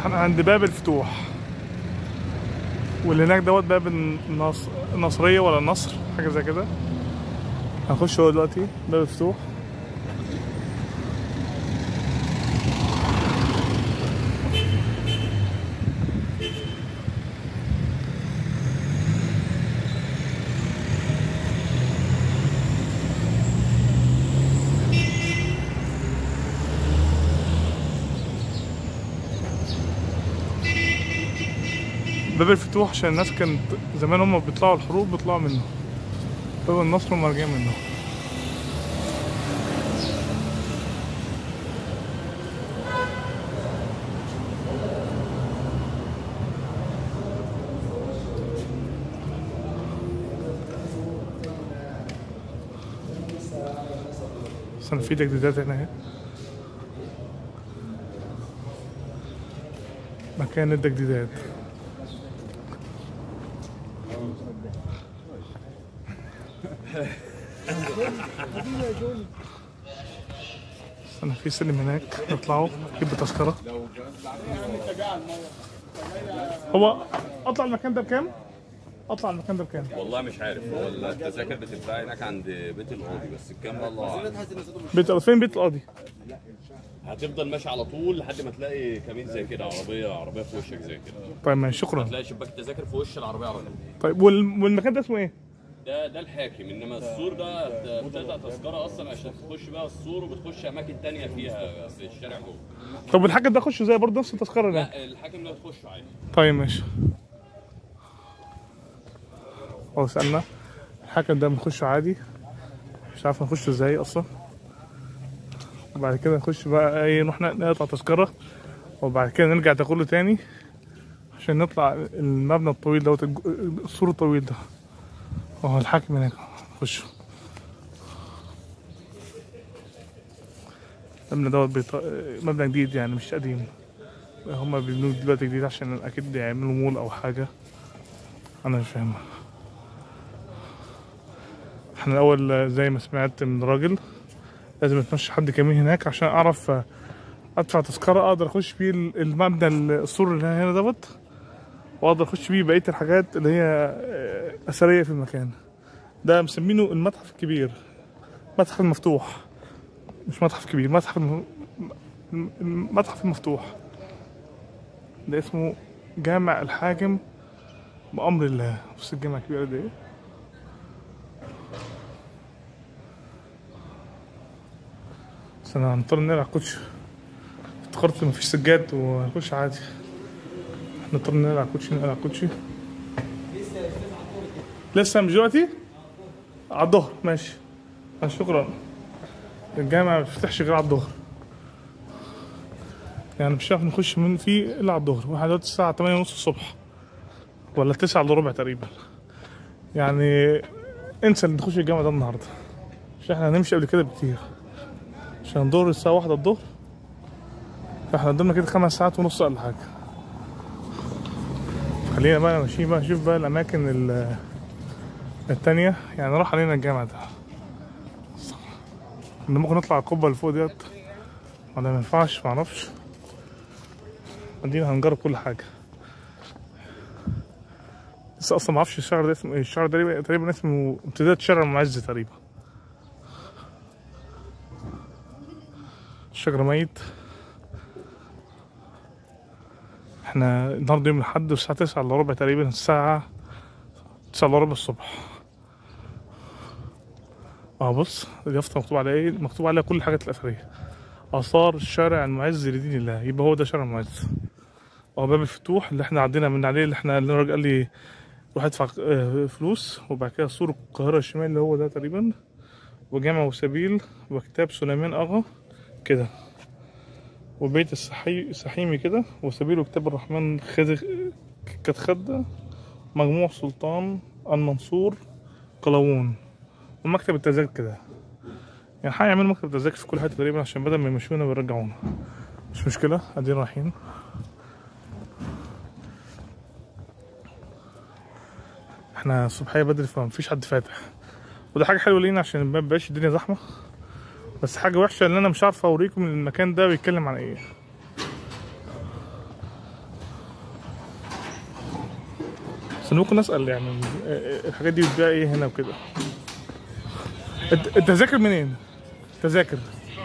احنا عند باب الفتوح واللي هناك دوت باب النصر النصرية ولا النصر حاجة زي كده هنخش هو دلوقتي باب الفتوح باب الفتوح عشان الناس كانت زمان هم بيطلعوا الحروب بيطلعوا منه باب النصر هم راجعين منه استنى في تجديدات هنا اهي مكان التجديدات استنى في سلم هناك نطلعوا نجيب تذكرة هو اطلع المكان ده بكام؟ اطلع المكان ده بكام؟ والله مش عارف هو التذاكر بتتباع هناك عند بيت القاضي بس الكام ده الله اعلم بيت فين بيت القاضي؟ هتفضل ماشي على طول لحد ما تلاقي كمين زي كده عربيه عربيه في وشك زي كده طيب ماشي شكرا تلاقي شباك التذاكر في وش العربيه على طول طيب وال... والمكان ده اسمه ايه؟ ده ده الحاكم انما السور ده بتقطع تذكره اصلا عشان تخش بقى السور وبتخش اماكن تانية فيها في الشارع جوه طب والحاجة ده اخش زي برضه نفس التذكرة ده لا الحاكم ده تخشه عادي طيب ماشي هو سألنا الحكم ده بنخشه عادي مش عارف نخشه ازاي اصلا وبعد كده نخش بقى ايه نروح نقطع تذكرة وبعد كده نرجع تاكله تاني عشان نطلع المبنى الطويل دوت الج- السور الطويل ده اهو الحاكم هناك نخشه المبنى دوت بيط... مبنى جديد يعني مش قديم هما بيبنوه دلوقتي جديد عشان اكيد يعملوا مول او حاجة انا مش فاهم احنا الاول زي ما سمعت من راجل لازم اتمشى حد كمين هناك عشان اعرف ادفع تذكرة اقدر اخش بيه المبنى السور اللي هنا دوت واقدر اخش بيه بقية الحاجات اللي هي اثرية في المكان ده مسمينه المتحف الكبير المتحف المفتوح مش متحف كبير متحف الم- المتحف المفتوح ده اسمه جامع الحاكم بأمر الله بص الجامع الكبير ده ايه بس انا هنضطر نقلع كوتش افتكرت مفيش سجاد وهنخش عادي هنضطر نقلع كوتشي نقلع كوتشي لسه مش دلوقتي على الظهر ماشي آه، شكرا الجامع ما بيفتحش غير على الظهر يعني مش هنعرف نخش من فيه الا على الظهر واحنا دلوقتي الساعة 8 ونص الصبح ولا 9 الا ربع تقريبا يعني انسى ان نخش الجامع ده النهارده مش احنا هنمشي قبل كده بكتير عشان الظهر الساعة واحدة الظهر فاحنا قدامنا كده خمس ساعات ونص ولا حاجة خلينا بقى ماشيين بقى نشوف بقى الأماكن ال- التانية يعني راح علينا الجامع ده إن ممكن نطلع القبة اللي فوق ديت ولا ما ينفعش معرفش ادينا هنجرب كل حاجة لسه اصلا معرفش الشهر ده اسمه ايه الشهر ده تقريبا- تقريبا اسمه امتداد شارع المعز تقريبا الشجرة ميت احنا النهارده يوم الأحد والساعة تسعة إلا ربع تقريبا الساعة تسعة إلا ربع الصبح اه بص اليافطة مكتوب عليها ايه مكتوب عليها كل الحاجات الأثرية آثار الشارع المعز لدين الله يبقى هو ده شارع المعز اه باب الفتوح اللي احنا عدينا من عليه اللي احنا اللي الراجل قال لي روح ادفع اه، فلوس وبعد كده سور القاهرة الشمال اللي هو ده تقريبا وجامع وسبيل وكتاب سليمان أغا كده وبيت السحي... السحيمي كده وسبيل وكتاب الرحمن خد... كانت خدة مجموع سلطان المنصور قلاوون ومكتب التذاكر كده يعني هيعملوا مكتب تذاكر في كل حتة تقريبا عشان بدل ما يمشونا ويرجعونا مش مشكلة ادينا رايحين احنا الصبحية بدري فمفيش حد فاتح وده حاجة حلوة لينا عشان ما يبقاش الدنيا زحمة بس حاجة وحشة ان انا مش عارف اوريكم المكان ده بيتكلم عن ايه عشان ممكن اسال يعني ال- الحاجات دي بتبيع ايه هنا وكده الت- التذاكر منين؟ تذاكر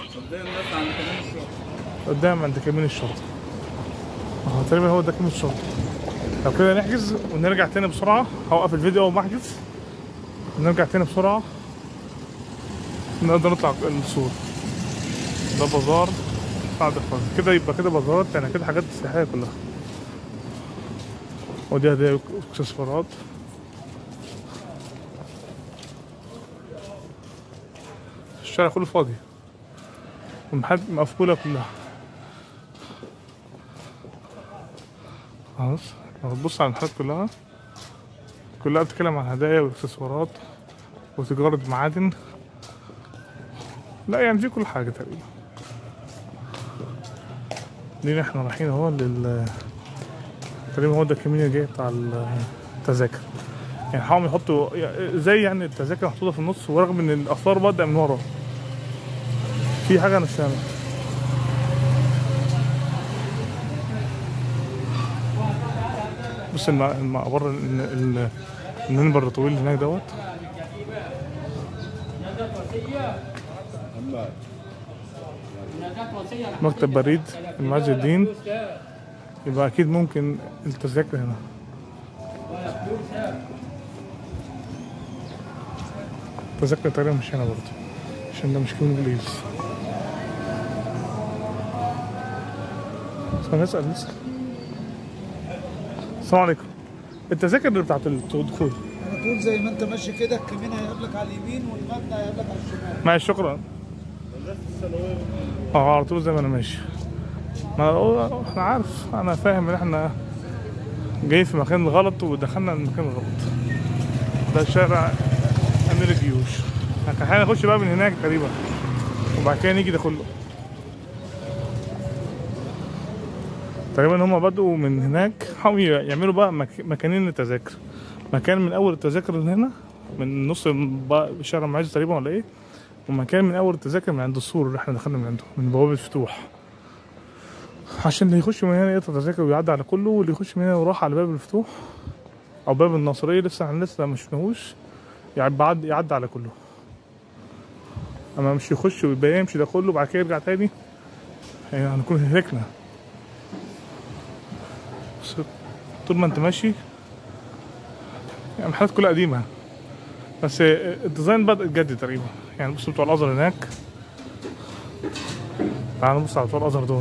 قدام عند كمين الشرطة اه تقريبا هو ده كمين الشرطة لو كده نحجز ونرجع تاني بسرعة هوقف الفيديو أول ما أحجز ونرجع تاني بسرعة نقدر نطلع السور ده بازار بعد الفجر كده يبقى كده بازارات يعني كده حاجات سياحية كلها ودي هدايا واكسسوارات الشارع كله فاضي والمحل مقفولة كلها خلاص لو تبص على المحلات كلها كلها بتتكلم عن هدايا واكسسوارات وتجارة معادن لا يعني في كل حاجة تقريبا لينا احنا رايحين اهو لل تقريبا هو ده الكمين الجاي بتاع التذاكر يعني حاولوا يحطوا زي يعني التذاكر محطوطة في النص ورغم ان الاثار بادئة من ورا في حاجة انا مش فاهمها بص الم- المقبرة ال- ال- المنبر الطويل اللي هناك دوت مكتب بريد المعز الدين يبقى أكيد ممكن التذاكر هنا التذاكر تقريبا مش هنا برضه عشان ده مش كيمون بليز بس هنسأل لسه السلام عليكم التذاكر اللي بتاعت الدخول على طول زي ما انت ماشي كده الكمين هيقابلك على اليمين والمبنى هيقابلك على الشمال معلش شكرا اه على طول زي ما انا ماشي ما هو انا عارف انا فاهم ان احنا جايين في مكان غلط ودخلنا المكان الغلط ده شارع امير الجيوش احنا كان هنخش بقى من هناك تقريبا وبعد كده نيجي ده كله تقريبا هما بدأوا من هناك حاولوا يعملوا بقى مك... مكانين للتذاكر مكان من اول التذاكر اللي هنا من نص بقى شارع معز تقريبا ولا ايه ومكان من اول التذاكر من عند السور اللي احنا دخلنا من عنده من بوابه الفتوح عشان اللي يخش من هنا يقطع تذاكر ويعدي على كله واللي يخش من هنا وراح على باب الفتوح او باب الناصريه لسه احنا لسه ما شفناهوش يعني بعد يعدي على كله اما مش يخش ويبقى يمشي ده كله وبعد كده يرجع تاني يعني هنكون هلكنا بس طول ما انت ماشي يعني المحلات كلها قديمه بس الديزاين بدأ يتجدد تقريبا يعني بص بتوع الازهر هناك تعال نبص على بتوع الازهر دول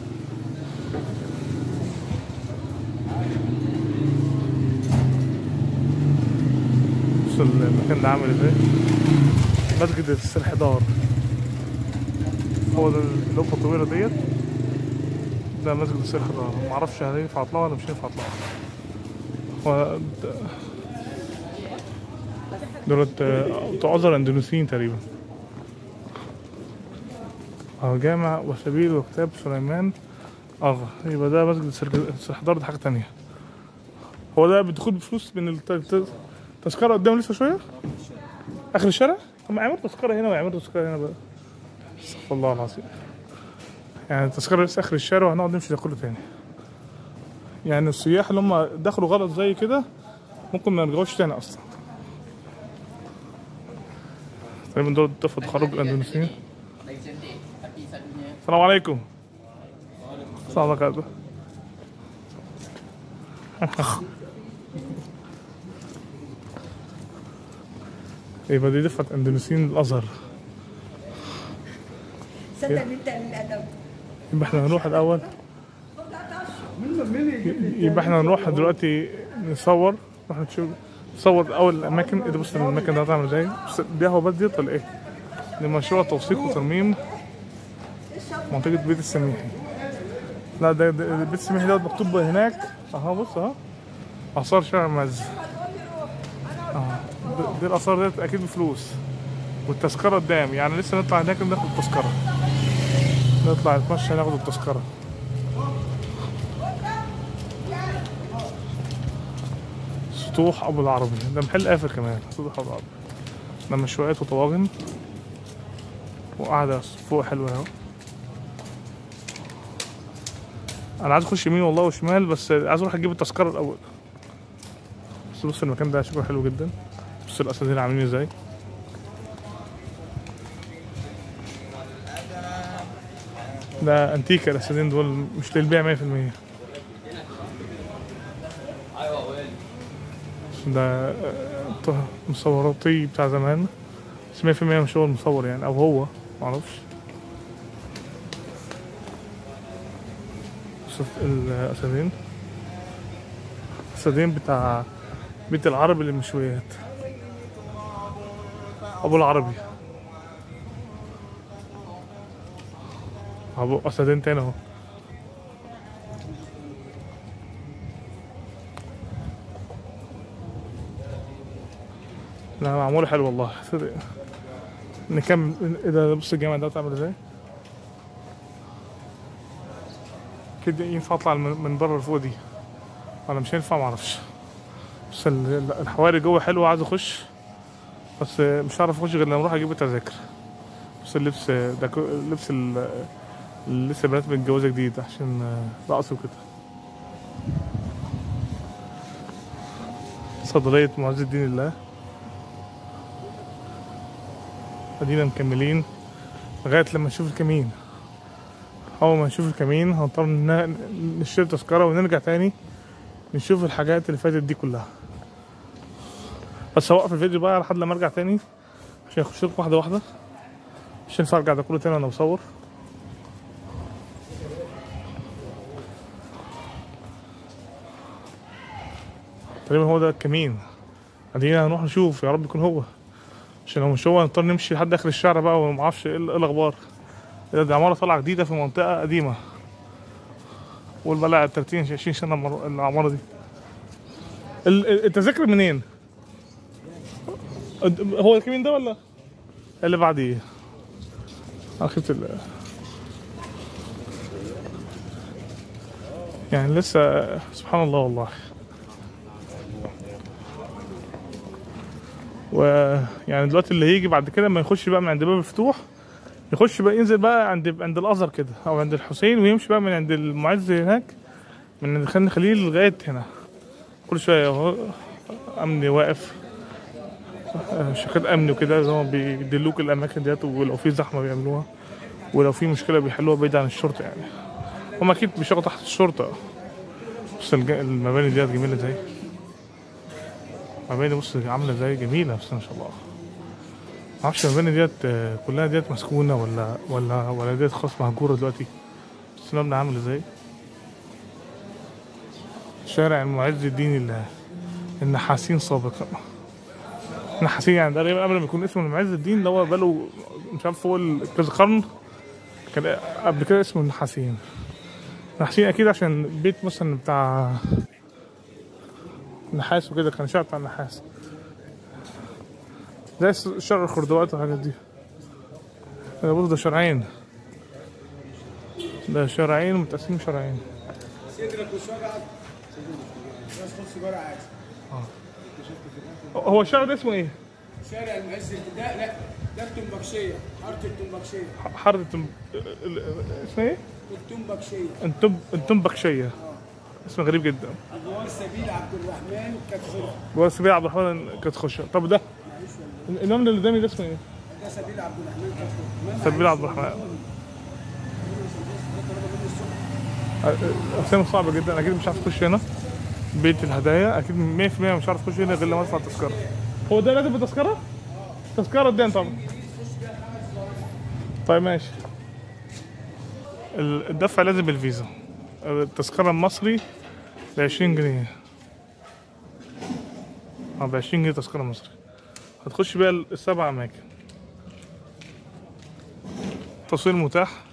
بص المكان ده عامل ازاي مسجد السلحدار هو ده اللوحة الطويلة ديت ده مسجد السلحدار معرفش هل ينفع اطلعه ولا مش هينفع اطلعه هو ده- دولت آه، بتوع أزهر أندونيسيين تقريبا أهو جامع وسبيل وكتاب سليمان أغا يبقى ده مسجد السرج- السحدار ده حاجة تانية هو ده بالدخول بفلوس من الت- الت- التذكرة قدام لسه شوية آخر الشارع طب ما يعملوا تذكرة هنا ويعملوا تذكرة هنا بقى استغفر الله العظيم يعني التذكرة لسه آخر الشارع وهنقعد نمشي ده كله تاني يعني السياح اللي هم دخلوا غلط زي كده ممكن ما يرجعوش تاني أصلا تقريبا دول دفعة تخرج الأندونيسيين السلام عليكم السلام عليكم يبقى دي دفعة اندونيسيين الازهر صدق انت الادب يبقى احنا هنروح الاول يبقى احنا هنروح دلوقتي نصور نروح نشوف نصور اول الاماكن ايه ده بص الاماكن ده هتعمل ازاي بص دي هو بديت ولا ايه دي مشروع توثيق وترميم منطقة بيت السميحي لا ده, ده بيت السميحي دوت مكتوب هناك اهو بص اهو آثار شارع معز اهو دي- دي الآثار ديت أكيد بفلوس والتذكرة قدام يعني لسه نطلع هناك ناخد التذكرة نطلع نتمشى ناخد التذكرة سطوح أبو العربي ده محل قافل كمان سطوح أبو العربي ده مشويات وطواجن وقاعدة فوق حلوة اهو أنا عايز أخش يمين والله وشمال بس عايز أروح أجيب التذكرة الأول بس بص المكان ده شكله حلو جدا بص الاسد هنا عاملين ازاي ده انتيكا الاسدين دول مش للبيع 100% ده آه، ط- مصوراتي بتاع زمان بس 100% مش هو المصور يعني او هو معرفش شوف الاسدين الاسدين بتاع بيت العربي للمشويات ابو العربي ابو اسدين تاني اهو لا معمولة حلو والله صدق نكمل ايه ده بص الجامع ده عامل ازاي كده ينفع اطلع من من بره لفوق دي ولا مش هينفع معرفش بس ال- ال- الحواري جوه حلوة عايز اخش بس مش هعرف اخش غير لما اروح اجيب التذاكر بس اللبس ده كو- اللبس ال- اللي لسه بنات متجوزة جديد عشان رقص وكده صيدلية معز الدين الله ادينا مكملين لغاية لما نشوف الكمين أول ما نشوف الكمين هنضطر ن- نشتري تذكرة ونرجع تاني نشوف الحاجات اللي فاتت دي كلها بس هوقف الفيديو بقى لحد لما ارجع تاني عشان اخش لكم واحدة واحدة مش هينفع ارجع ده كله تاني وانا بصور تقريبا هو ده الكمين ادينا هنروح نشوف يا رب يكون هو عشان لو مش هو هنضطر نمشي لحد اخر الشارع بقى ومعرفش ايه ال- إيه الاخبار إيه ده دي عمارة طالعة جديدة في منطقة قديمة والبلاعة 30 20 سنة المر- العمارة دي ال- ال- التذاكر منين؟ قد- هو الكمين ده ولا؟ اللي بعديه اخرة ال يعني لسه سبحان الله والله ويعني دلوقتي اللي هيجي بعد كده ما يخش بقى من عند باب الفتوح يخش بقى ينزل بقى عند عند الازهر كده او عند الحسين ويمشي بقى من عند المعز هناك من عند خان خليل لغايه هنا كل شويه اهو امني واقف آه، شركات امن وكده زي ما بيدلوك الاماكن ديت ولو في زحمه بيعملوها ولو في مشكله بيحلوها بعيد عن الشرطه يعني هم اكيد بيشتغلوا تحت الشرطه بس الج- المباني ديت جميله ازاي المباني بص عامله ازاي جميله بس ما شاء الله معرفش المباني ديت آه، كلها ديت مسكونه ولا ولا ولا ديت خلاص مهجوره دلوقتي بس المبنى عامل ازاي شارع المعز الدين الله النحاسين سابقا النحاسين يعني ده تقريبا قبل ما يكون اسمه المعز الدين اللي هو بقاله مش عارف فوق ال- كذا قرن كان قبل كده اسمه النحاسين النحاسين اكيد عشان بيت مثلا بتاع نحاس وكده كان شارع بتاع النحاس زي س- شارع الخردوات والحاجات دي ده بص ده شارعين ده شارعين متقسمين شارعين صدرك وشجعك بس خد سيجاره عادي هو الشارع ده اسمه ايه؟ شارع المعز ده لا ده التنبكشيه حاره التنبكشيه ح- حارة التم... ال- ال- اسمه ايه؟ التنبكشيه انتم انتم بكشية اسم غريب جدا ادوار سبيل عبد الرحمن كتخلع هو سبيع عبد الرحمن كانت خشة طب ده الامام اللي قدامي ده اسمه ايه؟ ده سبيل عبد الرحمن كتخلع سبيل عبد الرحمن اسامي صعبة جدا اكيد مش عارف اخش هنا بيت الهدايا اكيد 100% مش عارف اخش هنا غير لما ادفع تذكرة هو ده لازم بتذكرة؟ تذكرة قدام طبعا طيب ماشي ال- الدفع لازم بالفيزا التذكرة المصري ب 20 جنيه اه ب 20 جنيه تذكرة مصري هتخش بيها السبع أماكن تصوير متاح